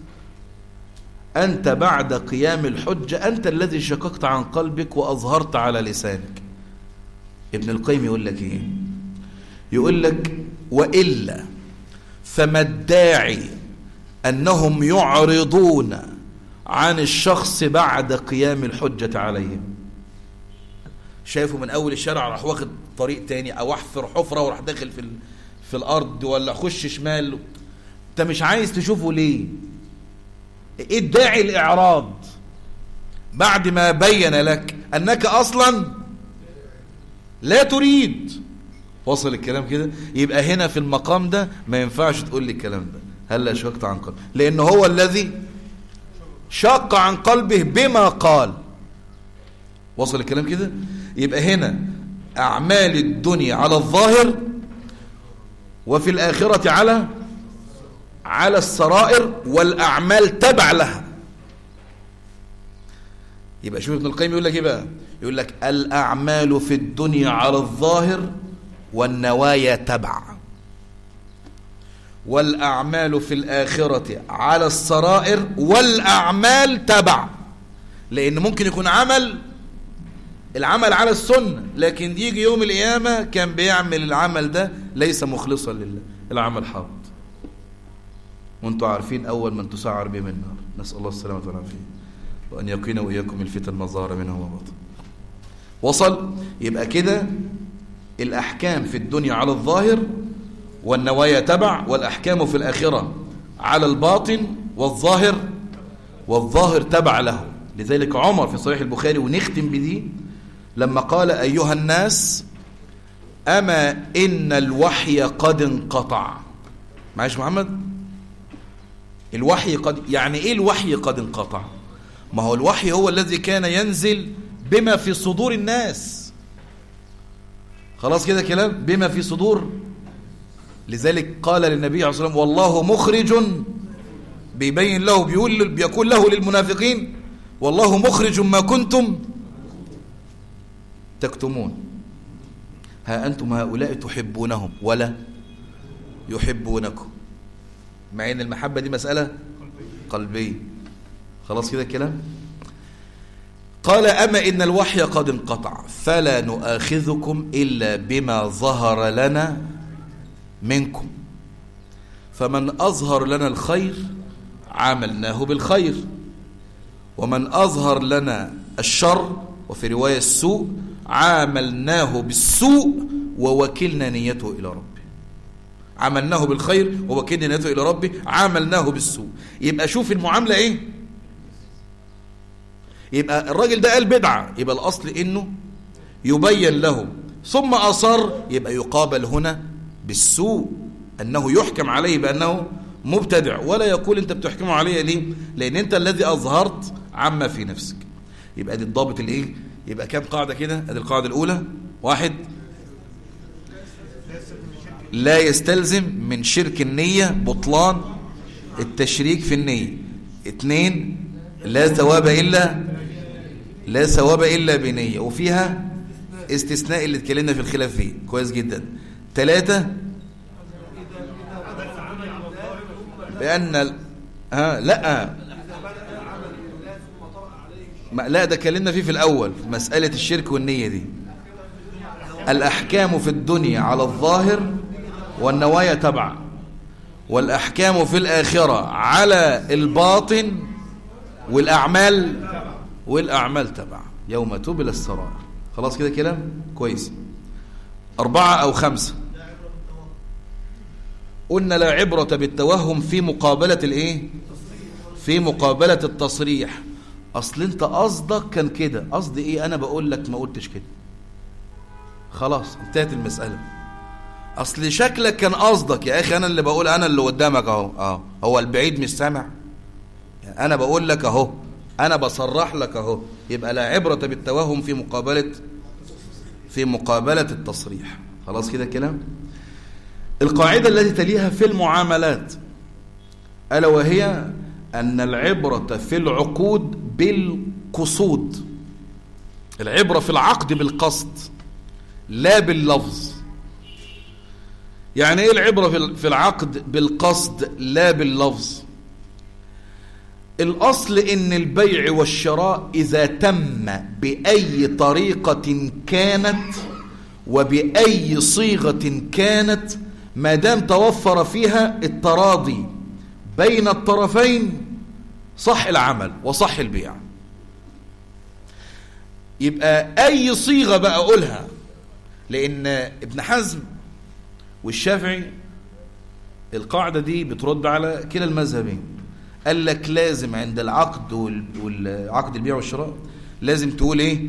انت بعد قيام الحجة انت الذي شققت عن قلبك واظهرت على لسانك ابن القيم يقول لك ايه يقول لك وإلا فما الداعي أنهم يعرضون عن الشخص بعد قيام الحجة عليهم شايفه من أول الشارع راح واخد طريق تاني أو أحفر حفرة وراح داخل في, في الأرض ولا خش شمال أنت مش عايز تشوفه ليه إيه الداعي الإعراض بعد ما بين لك أنك أصلا لا تريد وصل الكلام كده يبقى هنا في المقام ده ما ينفعش تقول لي الكلام ده هل شقت عن قلبه لأن هو الذي شق عن قلبه بما قال وصل الكلام كده يبقى هنا أعمال الدنيا على الظاهر وفي الآخرة على على السرائر والأعمال تبع لها يبقى شوف ابن القيم يقول لك ايه بقى يقول لك الأعمال في الدنيا على الظاهر والنوايا تبع والأعمال في الآخرة على السرائر والأعمال تبع لأن ممكن يكون عمل العمل على السنة لكن يجي يوم القيامة كان بيعمل العمل ده ليس مخلصا لله العمل حاط وانتم عارفين أول من تسعر بهم النار نسأل الله السلامة والعافية وأن يقينا وإياكم الفتن ما ظهر منها وما بطن وصل يبقى كده الأحكام في الدنيا على الظاهر والنوايا تبع والأحكام في الآخرة على الباطن والظاهر والظاهر تبع له لذلك عمر في صحيح البخاري ونختم بدي لما قال أيها الناس أما إن الوحي قد انقطع معايش محمد الوحي قد يعني إيه الوحي قد انقطع ما هو الوحي هو الذي كان ينزل بما في صدور الناس خلاص كده كلام بما في صدور لذلك قال للنبي عليه الصلاة والسلام والله مخرج بيبين له بيقول بيقول له للمنافقين والله مخرج ما كنتم تكتمون ها أنتم هؤلاء تحبونهم ولا يحبونكم مع أن المحبة دي مسألة قلبية خلاص كده الكلام قال أما إن الوحي قد انقطع فلا نؤاخذكم إلا بما ظهر لنا منكم فمن أظهر لنا الخير عاملناه بالخير ومن أظهر لنا الشر وفي رواية السوء عاملناه بالسوء ووكلنا نيته إلى ربه عملناه بالخير ووكلنا نيته إلى ربه عاملناه بالسوء يبقى شوف المعاملة إيه يبقى الراجل ده قال بدعة يبقى الأصل إنه يبين له ثم أصر يبقى يقابل هنا بالسوء أنه يحكم عليه بأنه مبتدع ولا يقول أنت بتحكم عليه ليه لأن أنت الذي أظهرت عما في نفسك يبقى دي الضابط الإيه يبقى كام قاعدة كده ادي القاعدة الأولى واحد لا يستلزم من شرك النية بطلان التشريك في النية اثنين لا ثواب إلا لا ثواب إلا بنية وفيها استثناء اللي اتكلمنا في الخلاف فيه كويس جدا ثلاثة بأن ال... ها لا ما لا ده اتكلمنا فيه في الأول في مسألة الشرك والنية دي الأحكام في الدنيا على الظاهر والنوايا تبع والأحكام في الآخرة على الباطن والأعمال والأعمال تبع يوم تبل السرائر خلاص كده كلام كويس أربعة أو خمسة قلنا لا عبرة بالتوهم في مقابلة الإيه في مقابلة التصريح أصل أنت قصدك كان كده قصدي إيه أنا بقول لك ما قلتش كده خلاص انتهت المسألة أصل شكلك كان قصدك يا أخي أنا اللي بقول أنا اللي قدامك أهو أهو هو البعيد مش سامع يعني أنا بقول لك أهو أنا بصرح لك أهو يبقى لا عبرة بالتوهم في مقابلة في مقابلة التصريح خلاص كده كلام القاعدة التي تليها في المعاملات ألا وهي أن العبرة في العقود بالقصود العبرة في العقد بالقصد لا باللفظ يعني ايه العبرة في العقد بالقصد لا باللفظ الأصل إن البيع والشراء إذا تم بأي طريقة كانت وبأي صيغة كانت ما دام توفر فيها التراضي بين الطرفين صح العمل وصح البيع يبقى أي صيغة بقى أقولها لأن ابن حزم والشافعي القاعدة دي بترد على كلا المذهبين قال لك لازم عند العقد والعقد البيع والشراء لازم تقول ايه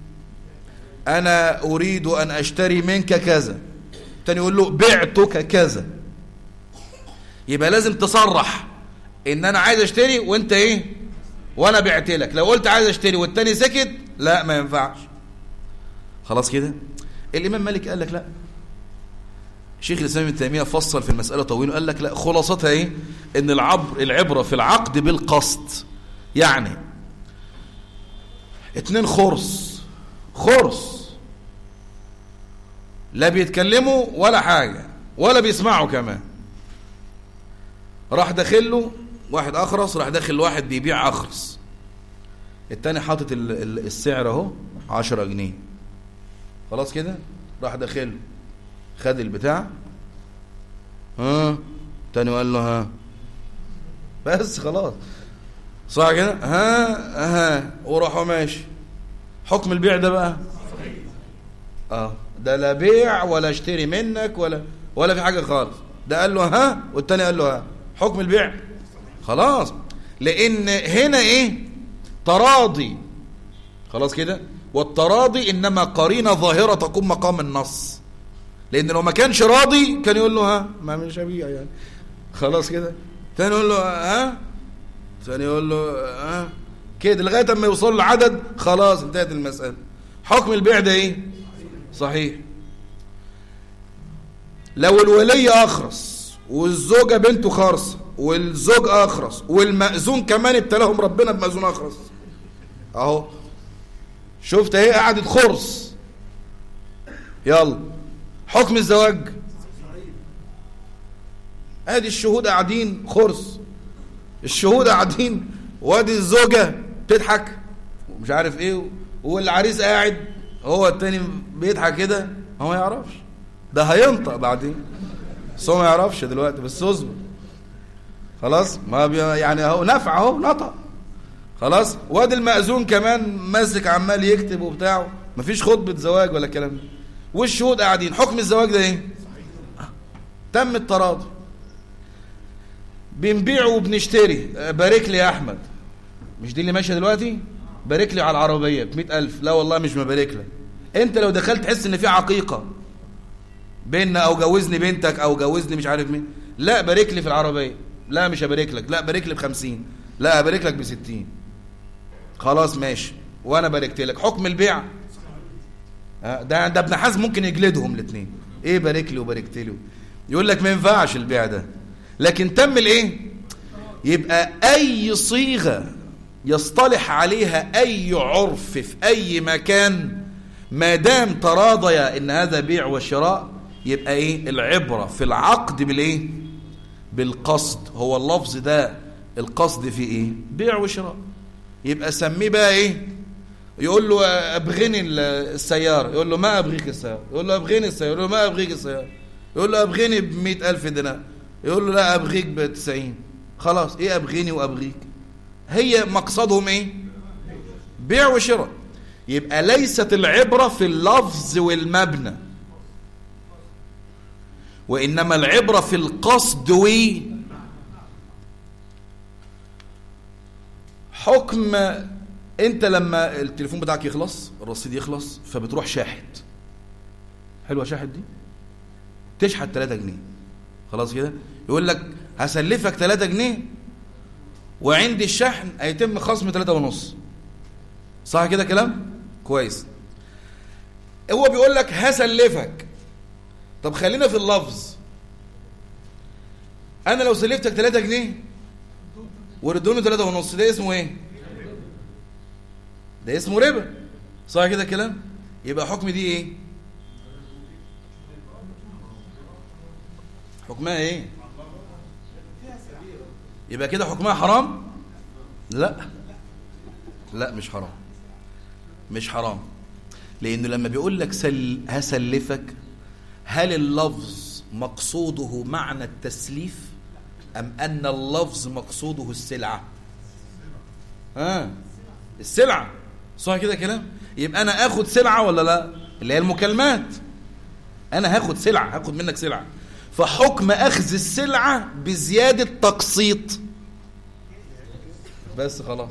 انا اريد ان اشتري منك كذا تاني يقول له بعتك كذا يبقى لازم تصرح ان انا عايز اشتري وانت ايه وانا بعت لك لو قلت عايز اشتري والتاني سكت لا ما ينفعش خلاص كده الامام مالك قال لك لا شيخ الاسلام ابن تيميه فصل في المساله طويل قال لك لا خلاصتها ايه ان العبر العبره في العقد بالقصد يعني اتنين خرص خرص لا بيتكلموا ولا حاجه ولا بيسمعوا كمان راح داخل له واحد اخرس راح داخل واحد بيبيع اخرس التاني حاطط السعر اهو 10 جنيه خلاص كده راح داخل خد البتاع ها تاني قال له ها بس خلاص صح كده ها ها وراحوا ماشي حكم البيع ده بقى اه ده لا بيع ولا اشتري منك ولا ولا في حاجه خالص ده قال له ها والتاني قال له ها حكم البيع خلاص لان هنا ايه تراضي خلاص كده والتراضي انما قرينه ظاهره تقوم مقام النص لان لو ما كانش راضي كان يقول له ها ما مش هبيع يعني خلاص كده تاني يقول له ها ثاني يقول له ها كده لغايه اما يوصل لعدد خلاص انتهت المساله حكم البيع ده ايه صحيح لو الولي اخرس والزوجه بنته خرصه والزوج اخرس والمأذون كمان ابتلاهم ربنا بمأذون اخرس اهو شفت اهي قعدت خرص يلا حكم الزواج ادي الشهود قاعدين خرص الشهود قاعدين وادي الزوجه بتضحك ومش عارف ايه والعريس قاعد هو التاني بيضحك كده هو ما يعرفش ده هينطق بعدين بس هو ما يعرفش دلوقتي بس اصبر خلاص ما بي يعني اهو نفع اهو نطق خلاص وادي المأذون كمان ماسك عمال يكتب وبتاع مفيش خطبة زواج ولا الكلام ده والشهود قاعدين حكم الزواج ده ايه تم التراضي بنبيع وبنشتري بارك لي يا احمد مش دي اللي ماشيه دلوقتي بارك لي على العربيه ب ألف لا والله مش مبارك لك انت لو دخلت تحس ان في عقيقه بيننا او جوزني بنتك او جوزني مش عارف مين لا بارك لي في العربيه لا مش هبارك لك لا بارك لي بخمسين لا هبارك لك بستين خلاص ماشي وانا باركت لك حكم البيع ده ده ابن حزم ممكن يجلدهم الاثنين ايه بارك لي وباركت لي يقول لك ما ينفعش البيع ده لكن تم الايه يبقى اي صيغه يصطلح عليها اي عرف في اي مكان ما دام تراضيا ان هذا بيع وشراء يبقى ايه العبره في العقد بالايه بالقصد هو اللفظ ده القصد فيه ايه بيع وشراء يبقى سميه بقى ايه يقول له ابغني السياره يقول له ما ابغيك السياره يقول له ابغني السياره يقول له ما ابغيك السياره يقول له ابغني ب ألف دينار يقول له لا ابغيك ب 90 خلاص ايه ابغيني وابغيك هي مقصدهم ايه بيع وشراء يبقى ليست العبرة في اللفظ والمبنى وإنما العبرة في القصد و حكم انت لما التليفون بتاعك يخلص الرصيد يخلص فبتروح شاحت حلوة شاحت دي تشحت 3 جنيه خلاص كده يقول لك هسلفك 3 جنيه وعندي الشحن هيتم خصم 3 ونص صح كده كلام كويس هو بيقول لك هسلفك طب خلينا في اللفظ انا لو سلفتك 3 جنيه وردوني 3 ونص ده اسمه ايه ده اسمه ربا صح كده كلام يبقى حكم دي ايه حكمها ايه يبقى كده حكمها حرام لا لا مش حرام مش حرام لانه لما بيقول لك سل هسلفك هل اللفظ مقصوده معنى التسليف ام ان اللفظ مقصوده السلعه ها السلعه صح كده كلام يبقى انا اخد سلعه ولا لا اللي هي المكالمات انا هاخد سلعه هاخد منك سلعه فحكم اخذ السلعه بزياده تقسيط بس خلاص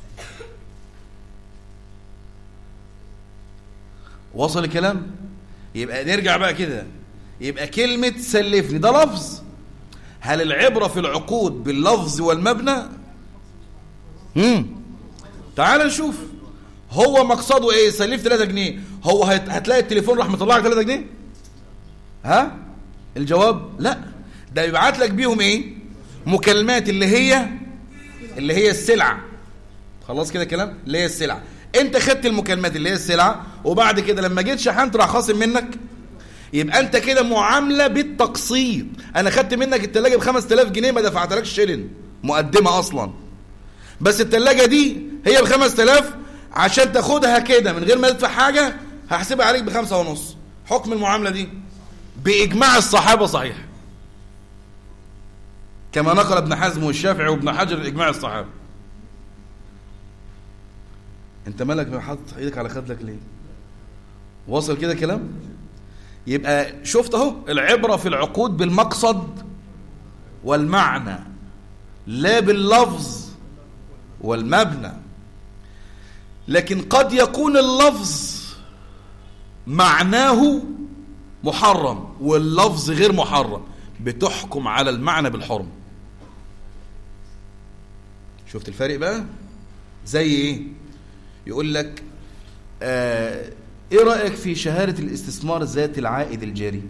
وصل الكلام يبقى نرجع بقى كده يبقى كلمة سلفني ده لفظ هل العبرة في العقود باللفظ والمبنى امم تعال نشوف هو مقصده ايه سلف 3 جنيه هو هتلاقي التليفون راح مطلع لك 3 جنيه ها الجواب لا ده يبعت لك بيهم ايه مكالمات اللي هي اللي هي السلعة خلاص كده كلام اللي هي السلعة انت خدت المكالمات اللي هي السلعة وبعد كده لما جيت شحنت راح خاصم منك يبقى انت كده معاملة بالتقسيط انا خدت منك التلاجة ب 5000 جنيه ما دفعتلكش شيلن مقدمة اصلا بس التلاجة دي هي ب 5000 عشان تاخدها كده من غير ما تدفع حاجة هحسبها عليك بخمسة ونص حكم المعاملة دي بإجماع الصحابة صحيح كما نقل ابن حزم والشافعي وابن حجر إجماع الصحابة انت مالك حاطط ايدك على خدك ليه وصل كده كلام يبقى شفت اهو العبرة في العقود بالمقصد والمعنى لا باللفظ والمبنى لكن قد يكون اللفظ معناه محرم واللفظ غير محرم بتحكم على المعنى بالحرم شفت الفرق بقى زي ايه يقول لك آه ايه رأيك في شهادة الاستثمار ذات العائد الجاري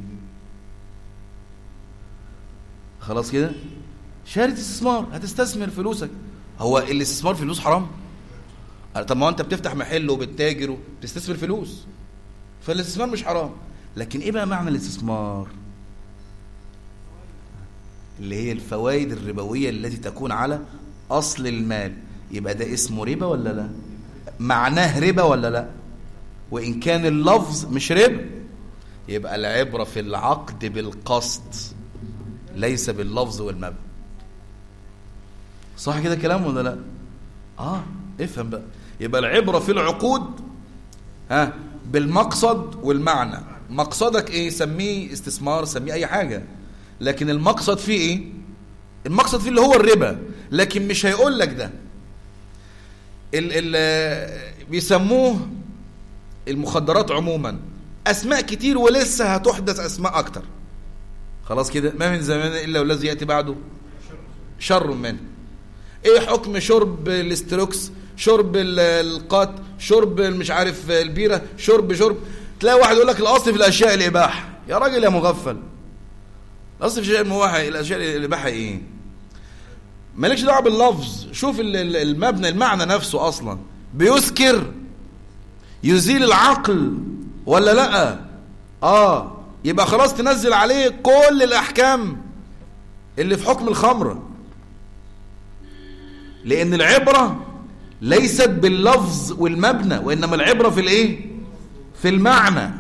خلاص كده شهادة استثمار هتستثمر فلوسك هو الاستثمار في الفلوس حرام طب ما انت بتفتح محل وبتتاجر وبتستثمر فلوس فالاستثمار مش حرام لكن ايه بقى معنى الاستثمار اللي هي الفوائد الربوية التي تكون على اصل المال يبقى ده اسمه ربا ولا لا معناه ربا ولا لا وإن كان اللفظ مش ربا يبقى العبرة في العقد بالقصد ليس باللفظ والمبنى صح كده كلام ولا لا اه افهم بقى يبقى العبرة في العقود ها بالمقصد والمعنى مقصدك ايه سميه استثمار سميه اي حاجة لكن المقصد فيه ايه المقصد فيه اللي هو الربا لكن مش هيقول لك ده ال ال بيسموه المخدرات عموما اسماء كتير ولسه هتحدث اسماء اكتر خلاص كده ما من زمان الا والذي ياتي بعده شر منه ايه حكم شرب الاستروكس شرب القات شرب مش عارف البيره شرب شرب تلاقي واحد يقول لك الاصل في الاشياء الاباحه يا راجل يا مغفل الاصل في الاشياء المباحه الاشياء الاباحه ايه مالكش دعوه باللفظ شوف المبنى المعنى نفسه اصلا بيسكر يزيل العقل ولا لا اه يبقى خلاص تنزل عليه كل الاحكام اللي في حكم الخمر لان العبره ليست باللفظ والمبنى وانما العبره في الايه في المعنى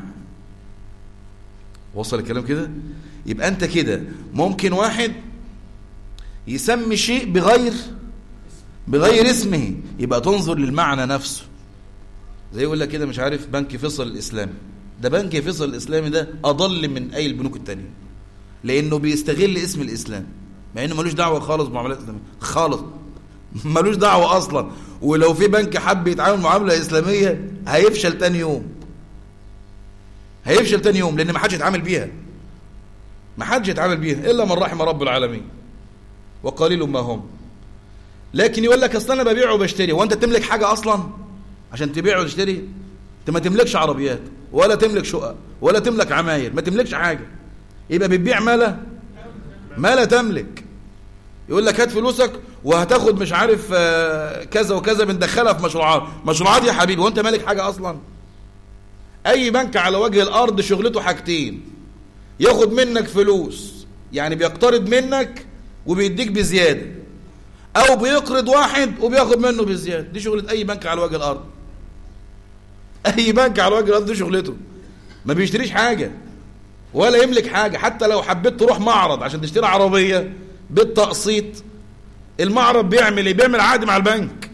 وصل الكلام كده يبقى انت كده ممكن واحد يسمي شيء بغير بغير اسمه يبقى تنظر للمعنى نفسه زي يقول لك كده مش عارف بنك فيصل الاسلامي ده بنك فيصل الاسلامي ده اضل من اي البنوك التانية لانه بيستغل اسم الاسلام مع انه ملوش دعوه خالص بمعاملات اسلاميه خالص ملوش دعوه اصلا ولو في بنك حب يتعامل معامله اسلاميه هيفشل تاني يوم هيفشل تاني يوم لان ما حدش يتعامل بيها ما حدش يتعامل بيها الا من رحم رب العالمين وقليل ما هم لكن يقول لك اصل انا ببيع وبشتري وانت تملك حاجه اصلا عشان تبيع وتشتري انت ما تملكش عربيات ولا تملك شقق ولا تملك عماير ما تملكش حاجه يبقى بتبيع ما لا ما لا تملك يقول لك هات فلوسك وهتاخد مش عارف كذا وكذا بندخلها في مشروعات مشروعات يا حبيبي وانت مالك حاجه اصلا اي بنك على وجه الارض شغلته حاجتين ياخد منك فلوس يعني بيقترض منك وبيديك بزياده او بيقرض واحد وبياخد منه بزياده دي شغله اي بنك على وجه الارض اي بنك على وجه الارض دي شغلته ما بيشتريش حاجه ولا يملك حاجه حتى لو حبيت تروح معرض عشان تشتري عربيه بالتقسيط المعرض بيعمل ايه بيعمل عقد مع البنك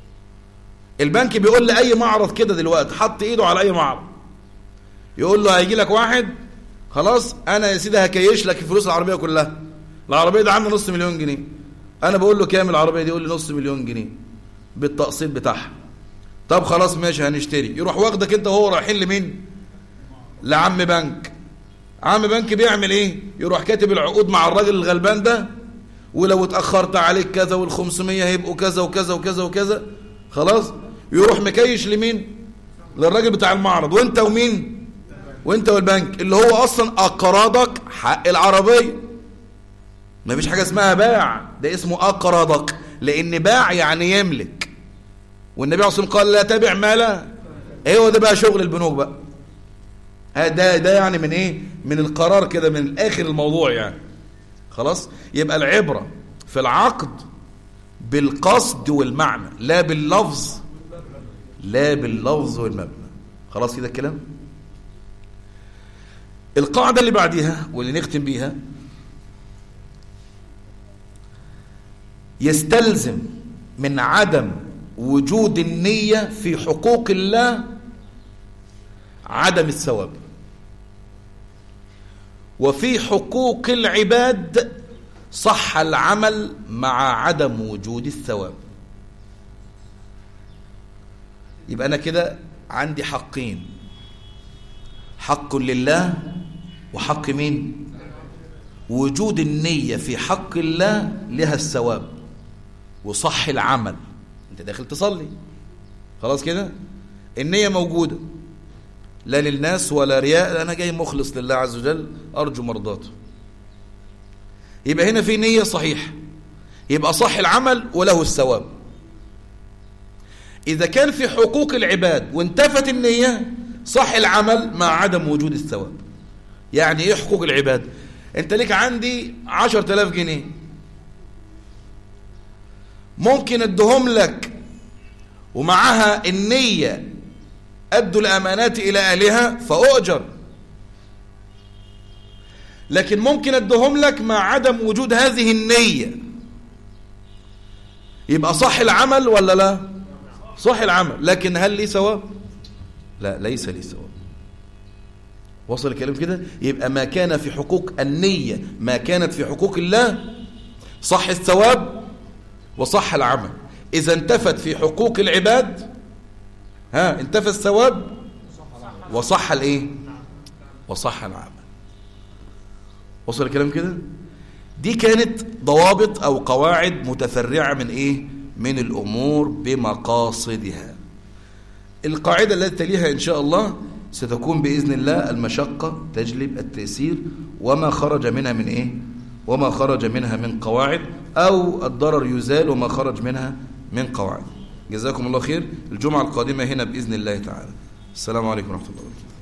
البنك بيقول لاي معرض كده دلوقتي حط ايده على اي معرض يقول له هيجي لك واحد خلاص انا يا سيدي هكيش لك فلوس العربيه كلها العربيه دي عامله نص مليون جنيه انا بقول له كام العربيه دي يقول لي نص مليون جنيه بالتقسيط بتاعها طب خلاص ماشي هنشتري يروح واخدك انت وهو رايحين لمين لعم بنك عم بنك بيعمل ايه يروح كاتب العقود مع الراجل الغلبان ده ولو اتاخرت عليك كذا وال500 هيبقوا كذا وكذا وكذا وكذا خلاص يروح مكيش لمين للراجل بتاع المعرض وانت ومين وانت والبنك اللي هو اصلا اقراضك حق العربيه ما فيش حاجه اسمها باع ده اسمه اقرضك لان باع يعني يملك والنبي عليه الصلاه والسلام قال لا تبع ما لا ايه هو ده بقى شغل البنوك بقى ده ده يعني من ايه من القرار كده من الاخر الموضوع يعني خلاص يبقى العبره في العقد بالقصد والمعنى لا باللفظ لا باللفظ والمبنى خلاص كده الكلام القاعده اللي بعديها واللي نختم بيها يستلزم من عدم وجود النية في حقوق الله عدم الثواب وفي حقوق العباد صح العمل مع عدم وجود الثواب يبقى أنا كده عندي حقين حق لله وحق مين وجود النية في حق الله لها الثواب وصح العمل انت داخل تصلي خلاص كده النية موجودة لا للناس ولا رياء انا جاي مخلص لله عز وجل ارجو مرضاته يبقى هنا في نية صحيحة يبقى صح العمل وله الثواب إذا كان في حقوق العباد وانتفت النية صح العمل مع عدم وجود الثواب يعني ايه حقوق العباد انت ليك عندي عشر تلاف جنيه ممكن ادهم لك ومعها النية أدوا الأمانات إلى أهلها فأؤجر لكن ممكن أدهم لك مع عدم وجود هذه النية يبقى صح العمل ولا لا صح العمل لكن هل لي ثواب لا ليس لي ثواب وصل الكلام كده يبقى ما كان في حقوق النية ما كانت في حقوق الله صح الثواب وصح العمل إذا انتفت في حقوق العباد ها انتفى الثواب وصح الايه وصح العمل وصل الكلام كده دي كانت ضوابط او قواعد متفرعة من ايه من الامور بمقاصدها القاعدة التي تليها ان شاء الله ستكون بإذن الله المشقة تجلب التأثير وما خرج منها من ايه وما خرج منها من قواعد او الضرر يزال وما خرج منها من قواعد جزاكم الله خير الجمعة القادمة هنا بإذن الله تعالى السلام عليكم ورحمة الله وبركاته